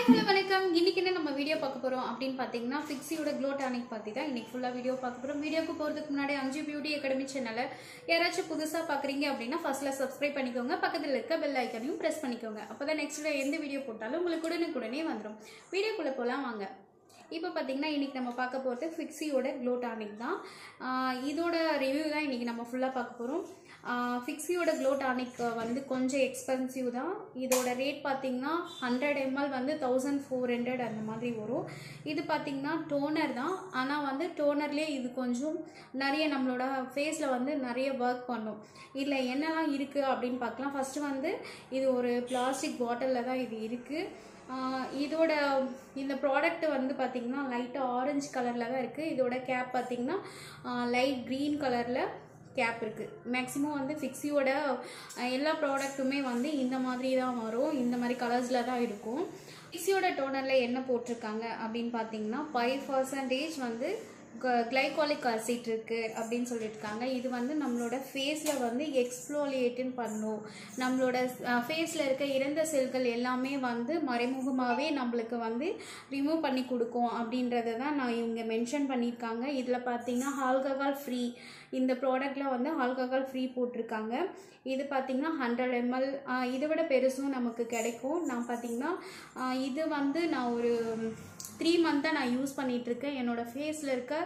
hello வணக்கம் இன்னைக்கு என்ன நம்ம வீடியோ பார்க்க போறோம் அப்படின்னு பார்த்தீங்கன்னா ஃபிக்ஸியோட க்ளோ டானிக் பற்றி தான் இன்னைக்கு ஃபுல்லாக வீடியோ பார்க்க போகிறோம் வீடியோக்கு போகிறதுக்கு முன்னாடி அஞ்சு பியூட்டி அகாடமி சேனலை யாராச்சும் புதுசாக பார்க்குறீங்க அப்படின்னா ஃபர்ஸ்ட்ல சப்ஸ்கிரைப் பண்ணிக்கோங்க பக்கத்தில் இருக்க பெல் ஐக்கனையும் ப்ரெஸ் பண்ணிக்கோங்க அப்போ தான் நெக்ஸ்ட் எந்த வீடியோ போட்டாலும் உங்களுக்கு உடனுக்குடனே வந்துடும் வீடியோக்குள்ளே போகலாம் வாங்க இப்போ பார்த்தீங்கன்னா இன்றைக்கி நம்ம பார்க்க போகிறது ஃபிக்ஸியோட க்ளோ டானிக் தான் ஆஹ் இதோட ரிவ்யூ தான் இன்றைக்கி நம்ம ஃபுல்லாக பார்க்க போகிறோம் ஃபிக்ஸியோட க்ளோ டானிக் வந்து கொஞ்சம் எக்ஸ்பென்சிவ் தான் இதோட ரேட் பார்த்தீங்கன்னா ஹண்ட்ரட் எம்எல் வந்து தௌசண்ட் ஃபோர் ஹண்ட்ரட் அந்த மாதிரி வரும் இது பார்த்தீங்கன்னா டோனர் தான் ஆனால் வந்து டோனர்லேயே இது கொஞ்சம் நிறைய நம்மளோட ஃபேஸில் வந்து நிறைய ஒர்க் பண்ணும் இதில் என்னெல்லாம் இருக்குது அப்படின்னு பார்க்கலாம் ஃபஸ்ட்டு வந்து இது ஒரு பிளாஸ்டிக் பாட்டிலில் தான் இது இருக்குது ஆஹ் இதோட இந்த ப்ராடக்ட் வந்து பார்த்திங்கன்னா லைட்டாக ஆரஞ்சு கலரில் தான் இருக்குது இதோட கேப் பார்த்திங்கன்னா லைட் க்ரீன் கலரில் கேப் இருக்குது மேக்ஸிமம் வந்து ஃபிக்ஸியோட அஹ், எல்லா ப்ராடக்ட்டுமே வந்து இந்த மாதிரி தான் வரும் இந்த மாதிரி கலர்ஸில் தான் இருக்கும் ஃபிக்ஸியோட டோனரில் என்ன போட்டிருக்காங்க அப்படின்னு பார்த்தீங்கன்னா ஃபைவ் பர்சன்டேஜ் வந்து கிளைகாலிக் ஆசிட் இருக்குது அப்படின்னு சொல்லியிருக்காங்க இது வந்து நம்மளோட ஃபேஸில் வந்து எக்ஸ்ப்ளோலியேட்டுன்னு பண்ணும் நம்மளோட ஃபேஸில் இருக்க இறந்த செல்கள் எல்லாமே வந்து மறைமுகமாகவே நம்மளுக்கு வந்து ரிமூவ் பண்ணி கொடுக்கும் அப்படின்றத தான் நான் இவங்க மென்ஷன் பண்ணியிருக்காங்க இதில் பார்த்தீங்கன்னா ஆல்கஹால் ஃப்ரீ இந்த ப்ராடக்டில் வந்து ஆல்கஹால் ஃப்ரீ போட்டிருக்காங்க இது பார்த்திங்கன்னா ஹண்ட்ரட் எம்எல் இதை விட பெருசும் நமக்கு கிடைக்கும் நான் பார்த்திங்கன்னா ஆஹ் இது வந்து நான் ஒரு த்ரீ மந்த்தாக நான் யூஸ் பண்ணிகிட்ருக்கேன் என்னோடய ஃபேஸில் இருக்க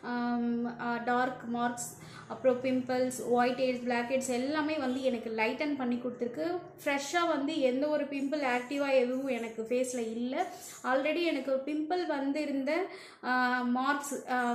டார்க் மார்க்ஸ் அப்புறம் pimples white heads black heads எல்லாமே வந்து எனக்கு லைட்டன் பண்ணி கொடுத்துருக்கு ஃப்ரெஷ்ஷாக வந்து எந்த ஒரு பிம்பிள் ஆக்டிவாக எதுவும் எனக்கு ஃபேஸில் இல்லை ஆல்ரெடி எனக்கு பிம்பிள் வந்து இருந்த மார்க்ஸ்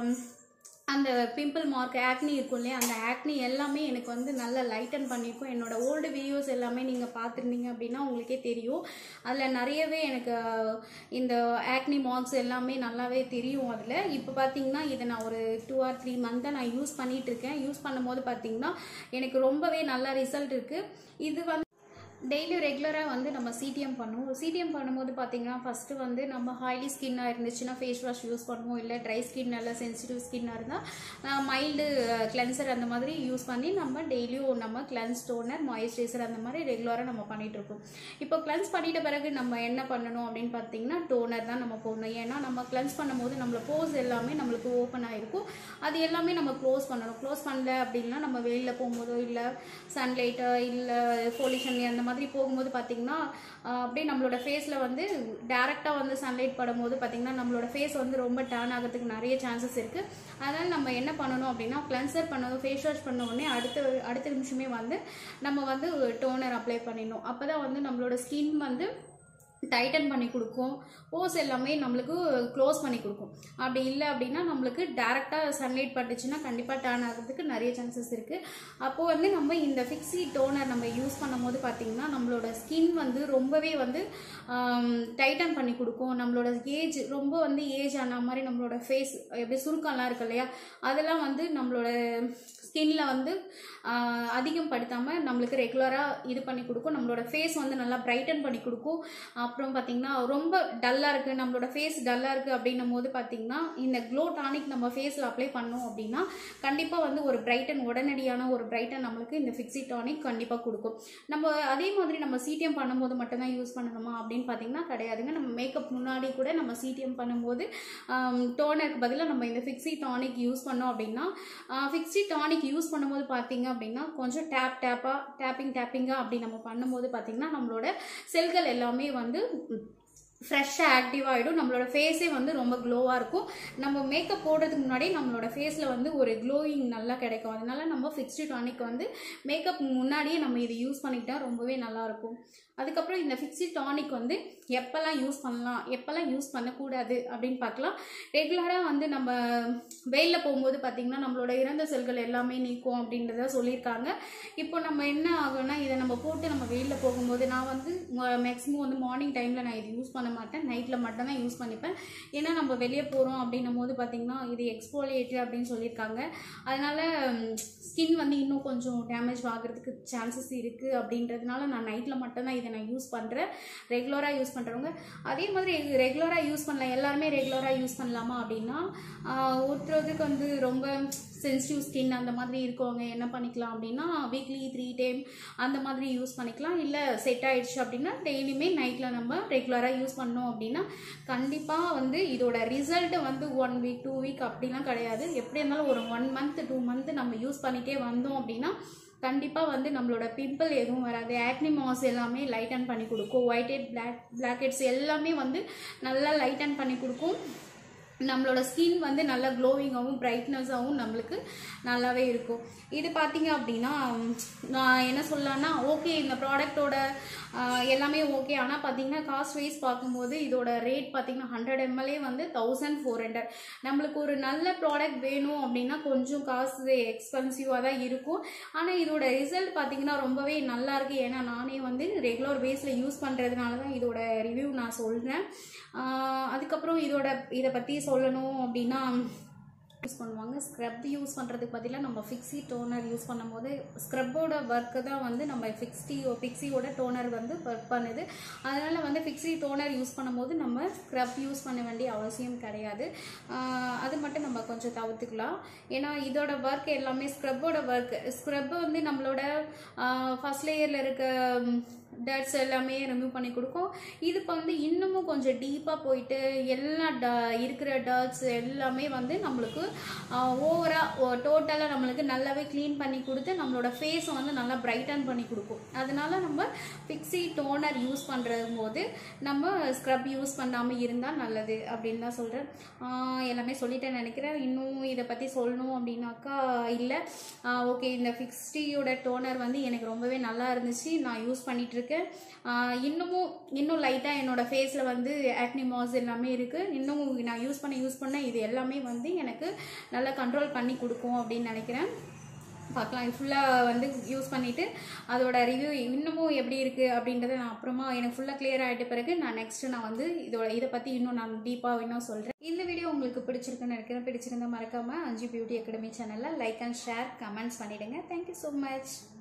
அந்த பிம்பிள் மார்க் ஆக்னி இருக்கும் இல்லையா அந்த ஆக்னி எல்லாமே எனக்கு வந்து நல்லா லைட்டன் பண்ணியிருக்கும் என்னோட ஓல்டு வீடியோஸ் எல்லாமே நீங்கள் பார்த்துருந்தீங்க அப்படின்னா உங்களுக்கே தெரியும் அதில் நிறையவே எனக்கு அஹ், இந்த ஆக்னி மார்க்ஸ் எல்லாமே நல்லாவே தெரியும் அதில் இப்போ பார்த்தீங்கன்னா இதை நான் ஒரு டூ ஆர் த்ரீ மந்த்தாக நான் யூஸ் பண்ணிட்டு இருக்கேன் யூஸ் பண்ணும்போது பார்த்தீங்கன்னா எனக்கு ரொம்பவே நல்ல ரிசல்ட் இருக்குது இது வந்து டெய்லி ரெகுலராக வந்து நம்ம சிடிஎம் பண்ணுவோம் சிடிஎம் பண்ணும்போது பார்த்தீங்கன்னா ஃபஸ்ட்டு வந்து நம்ம ஹாய்லி ஸ்கின்னாக இருந்துச்சுன்னா ஃபேஸ் வாஷ் யூஸ் பண்ணுவோம் இல்லை ட்ரை ஸ்கின் நல்லா சென்சிட்டிவ் ஸ்கின்னாக இருந்தால் மைல்டு கிளென்சர் அந்த மாதிரி யூஸ் பண்ணி நம்ம டெய்லியும் நம்ம கிளென்ஸ் டோனர் மாய்ஸ்சரைசர் அந்த மாதிரி ரெகுலராக நம்ம பண்ணிட்டு இருக்கோம் இப்போ கிளென்ஸ் பண்ணிட்ட பிறகு நம்ம என்ன பண்ணணும் அப்படின்னு பார்த்தீங்கன்னா டோனர் தான் நம்ம போடணும் ஏன்னா நம்ம கிளென்ஸ் பண்ணும்போது நம்மள போஸ் எல்லாமே நம்மளுக்கு ஓப்பன் ஆகிருக்கும் அது எல்லாமே நம்ம க்ளோஸ் பண்ணணும் க்ளோஸ் பண்ணல அப்படின்னா நம்ம வெளியில் போகும்போதோ இல்லை சன்லைட்டோ இல்லை பொல்யூஷன் அந்த மாதிரி போகும்போது பார்த்திங்கன்னா ஆஹ், அப்படியே நம்மளோட ஃபேஸில் வந்து டேரெக்டாக வந்து சன்லைட் படும்போது பார்த்திங்கன்னா நம்மளோட ஃபேஸ் வந்து ரொம்ப டேர்ன் ஆகிறதுக்கு நிறைய சான்சஸ் இருக்குது அதனால் நம்ம என்ன பண்ணணும் அப்படின்னா கிளென்சர் பண்ணதும் ஃபேஸ் வாஷ் பண்ண உடனே அடுத்த அடுத்த நிமிஷமே வந்து நம்ம வந்து டோனர் அப்ளை பண்ணிடணும் அப்போ தான் வந்து நம்மளோட ஸ்கின் வந்து டைட்டன் பண்ணி கொடுக்கும் போஸ் எல்லாமே நம்மளுக்கு க்ளோஸ் பண்ணி கொடுக்கும் அப்படி இல்லை அப்படின்னா நம்மளுக்கு டேரெக்டாக சன்லைட் பட்டுச்சுன்னா கண்டிப்பாக டேர்ன் ஆகிறதுக்கு நிறைய சான்சஸ் இருக்குது அப்போது வந்து நம்ம இந்த ஃபிக்ஸி டோனர் நம்ம யூஸ் பண்ணும்போது பார்த்திங்கன்னா நம்மளோட ஸ்கின் வந்து ரொம்பவே வந்து டைட்டன் பண்ணி கொடுக்கும் நம்மளோட ஏஜ் ரொம்ப வந்து ஏஜ் ஆன மாதிரி நம்மளோட ஃபேஸ் எப்படி சுருக்கம்லாம் இருக்கு இல்லையா அதெல்லாம் வந்து நம்மளோட ஸ்கின்ல வந்து ஆஹ், அதிகம் படுத்தாமல் நம்மளுக்கு ரெகுலராக இது பண்ணி கொடுக்கும் நம்மளோட ஃபேஸ் வந்து நல்லா பிரைட்டன் பண்ணி கொடுக்கும் அப்புறம் பார்த்திங்கன்னா ரொம்ப டல்லாக இருக்குது நம்மளோட ஃபேஸ் டல்லாக இருக்குது அப்படின்னும் போது பார்த்திங்கன்னா இந்த க்ளோ டானிக் நம்ம ஃபேஸில் அப்ளை பண்ணோம் அப்படின்னா கண்டிப்பாக வந்து ஒரு பிரைட்டன் உடனடியான ஒரு பிரைட்டன் நம்மளுக்கு இந்த ஃபிக்ஸி டானிக் கண்டிப்பாக கொடுக்கும் நம்ம அதே மாதிரி நம்ம சிடிஎம் பண்ணும்போது மட்டும்தான் யூஸ் பண்ணணுமா அப்படின்னு பார்த்தீங்கன்னா கிடையாதுங்க நம்ம மேக்கப் முன்னாடி கூட நம்ம சிடிஎம் பண்ணும்போது டோனருக்கு பதிலாக நம்ம இந்த ஃபிக்ஸி டானிக் யூஸ் பண்ணோம் அப்படின்னா ஃபிக்ஸி டானிக் யூஸ் பண்ணும்போது பார்த்தீங்க அப்படின்னா கொஞ்சம் டேப் டேப்பாக டேப்பிங் டேப்பிங்காக அப்படி நம்ம பண்ணும்போது பார்த்தீங்கன்னா நம்மளோட செல்கள் எல்லாமே வந்து ஃப்ரெஷ்ஷாக ஆக்டிவ் ஆகிடும் நம்மளோட ஃபேஸே வந்து ரொம்ப க்ளோவாக இருக்கும் நம்ம மேக்கப் போடுறதுக்கு முன்னாடி நம்மளோட ஃபேஸில் வந்து ஒரு க்ளோயிங் நல்லா கிடைக்கும் அதனால நம்ம ஃபிக்ஸ்டு டானிக் வந்து மேக்கப் முன்னாடியே நம்ம இது யூஸ் பண்ணிக்கிட்டா ரொம்பவே நல்லாயிருக்கும் அதுக்கப்புறம் இந்த ஃபிக்ஸி டானிக் வந்து எப்போல்லாம் யூஸ் பண்ணலாம் எப்போல்லாம் யூஸ் பண்ணக்கூடாது அப்படின்னு பார்க்கலாம் ரெகுலராக வந்து நம்ம வெயிலில் போகும்போது பார்த்திங்கன்னா நம்மளோட இறந்த செல்கள் எல்லாமே நீக்கும் அப்படின்றத சொல்லியிருக்காங்க இப்போ நம்ம என்ன ஆகும்னா இதை நம்ம போட்டு நம்ம வெயிலில் போகும்போது நான் வந்து மேக்ஸிமம் வந்து மார்னிங் டைமில் நான் இது யூஸ் பண்ண மாட்டேன் நைட்டில் மட்டும்தான் யூஸ் பண்ணிப்பேன் ஏன்னா நம்ம வெளியே போகிறோம் அப்படின்னும் போது பார்த்திங்கன்னா இது எக்ஸ்போலியேட்டர் அப்படின்னு சொல்லியிருக்காங்க அதனால் ஸ்கின் வந்து இன்னும் கொஞ்சம் டேமேஜ் ஆகிறதுக்கு சான்சஸ் இருக்குது அப்படின்றதுனால நான் நைட்டில் மட்டும்தான் இதை நான் யூஸ் பண்ணுறேன் ரெகுலராக யூஸ் பண்ணுறவங்க அதே மாதிரி ரெகுலராக யூஸ் பண்ணலாம் எல்லாருமே ரெகுலராக யூஸ் பண்ணலாமா அப்படின்னா ஆஹ் ஒருத்தருக்கு வந்து ரொம்ப சென்சிட்டிவ் ஸ்கின் அந்த மாதிரி இருக்கவங்க என்ன பண்ணிக்கலாம் அப்படின்னா வீக்லி த்ரீ டைம் அந்த மாதிரி யூஸ் பண்ணிக்கலாம் இல்லை செட் ஆயிடுச்சு அப்படின்னா டெய்லியுமே நைட்டில் நம்ம ரெகுலராக யூஸ் பண்ணோம் அப்படின்னா கண்டிப்பாக வந்து இதோட ரிசல்ட் வந்து ஒன் வீக் டூ வீக் அப்படிலாம் கிடையாது எப்படி இருந்தாலும் ஒரு ஒன் மந்த் டூ மந்த் நம்ம யூஸ் பண்ணிகிட்டே வந்தோம் அப்படின்னா கண்டிப்பாக வந்து நம்மளோட பிம்பிள் எதுவும் வராது ஆக்னி மாஸ் எல்லாமே லைட்டன் பண்ணி கொடுக்கும் white head black black heads எல்லாமே வந்து நல்லா லைட்டன் பண்ணி கொடுக்கும் நம்மளோட ஸ்கின் வந்து நல்லா க்ளோவிங்காகவும் பிரைட்னஸாகவும் நம்மளுக்கு நல்லாவே இருக்கும் இது பார்த்தீங்க அப்படின்னா ம், நான் என்ன சொல்லலாம்னா ஓகே இந்த ப்ராடக்ட்டோட எல்லாமே ஓகே ஆனால் பார்த்தீங்கன்னா காஸ்ட் வைஸ் பார்க்கும்போது இதோட ரேட் பார்த்தீங்கன்னா ஹண்ட்ரட் எம்எல்ஏ வந்து தௌசண்ட் ஃபோர் ஹண்ட்ரட் நம்மளுக்கு ஒரு நல்ல ப்ராடக்ட் வேணும் அப்படின்னா கொஞ்சம் காசு எக்ஸ்பென்சிவாக தான் இருக்கும் ஆனால் இதோட ரிசல்ட் பார்த்தீங்கன்னா ரொம்பவே நல்லா இருக்கு ஏன்னா நானே வந்து ரெகுலர் பேஸில் யூஸ் பண்ணுறதுனால தான் இதோட ரிவ்யூ நான் சொல்கிறேன் அதுக்கப்புறம் இதோட இதை பற்றி சொல்லணும் அப்படின்னா யூஸ் பண்ணுவாங்க ஸ்க்ரப் யூஸ் பண்ணுறதுக்கு பதிலாக நம்ம ஃபிக்ஸி டோனர் யூஸ் பண்ணும்போது ஸ்க்ரப்போட ஒர்க்கு தான் வந்து நம்ம ஃபிக்ஸ்டி ஃபிக்ஸியோட டோனர் வந்து ஒர்க் பண்ணுது அதனால் வந்து ஃபிக்ஸி டோனர் யூஸ் பண்ணும்போது நம்ம ஸ்க்ரப் யூஸ் பண்ண வேண்டிய அவசியம் கிடையாது ஆஹ் அது மட்டும் நம்ம கொஞ்சம் தவிர்த்துக்கலாம் ஏன்னா இதோட ஒர்க் எல்லாமே ஸ்க்ரப்போட ஒர்க் ஸ்க்ரப் வந்து நம்மளோட ஃபஸ்ட் லேயரில் இருக்க டர்ட்ஸ் எல்லாமே ரிமூவ் பண்ணி கொடுக்கும் இது இப்போ வந்து இன்னமும் கொஞ்சம் டீப்பாக போயிட்டு எல்லா ட இருக்கிற டர்ட்ஸ் எல்லாமே வந்து நம்மளுக்கு ஓவராக டோட்டலாக நம்மளுக்கு நல்லாவே க்ளீன் பண்ணி கொடுத்து நம்மளோட ஃபேஸை வந்து நல்லா பிரைட்டன் பண்ணி கொடுக்கும் அதனால நம்ம ஃபிக்ஸி டோனர் யூஸ் பண்ணுறது போது நம்ம ஸ்க்ரப் யூஸ் பண்ணாமல் இருந்தால் நல்லது அப்படின்னு தான் சொல்கிறேன் எல்லாமே சொல்லிட்டேன் நினைக்கிறேன் இன்னும் இதை பற்றி சொல்லணும் அப்படின்னாக்கா இல்லை ஓகே இந்த ஃபிக்ஸ்டியோட டோனர் வந்து எனக்கு ரொம்பவே நல்லா இருந்துச்சு நான் யூஸ் பண்ணிட்டு இருக்கேன் ஆஹ் இன்னமும் இன்னும் லைட்டாக என்னோட ஃபேஸில் வந்து ஆக்னி மாஸ் எல்லாமே இருக்குது இன்னும் நான் யூஸ் பண்ண யூஸ் பண்ண இது எல்லாமே வந்து எனக்கு நல்லா கண்ட்ரோல் பண்ணி கொடுக்கும் அப்படின்னு நினைக்கிறேன் பார்க்கலாம் ஃபுல்லாக வந்து யூஸ் பண்ணிவிட்டு அதோட ரிவ்யூ இன்னமும் எப்படி இருக்குது அப்படின்றத நான் அப்புறமா எனக்கு ஃபுல்லாக clear ஆகிட்ட பிறகு நான் நெக்ஸ்ட்டு நான் வந்து இதோட இதை பற்றி இன்னும் நான் டீப்பாக இன்னும் சொல்கிறேன் இந்த வீடியோ உங்களுக்கு பிடிச்சிருக்குன்னு நினைக்கிறேன் பிடிச்சிருந்தா மறக்காமல் அஞ்சு பியூட்டி அகாடமி சேனலில் லைக் அண்ட் ஷேர் கமெண்ட்ஸ் பண்ணிவிடுங்க தேங்க்யூ ஸோ மச்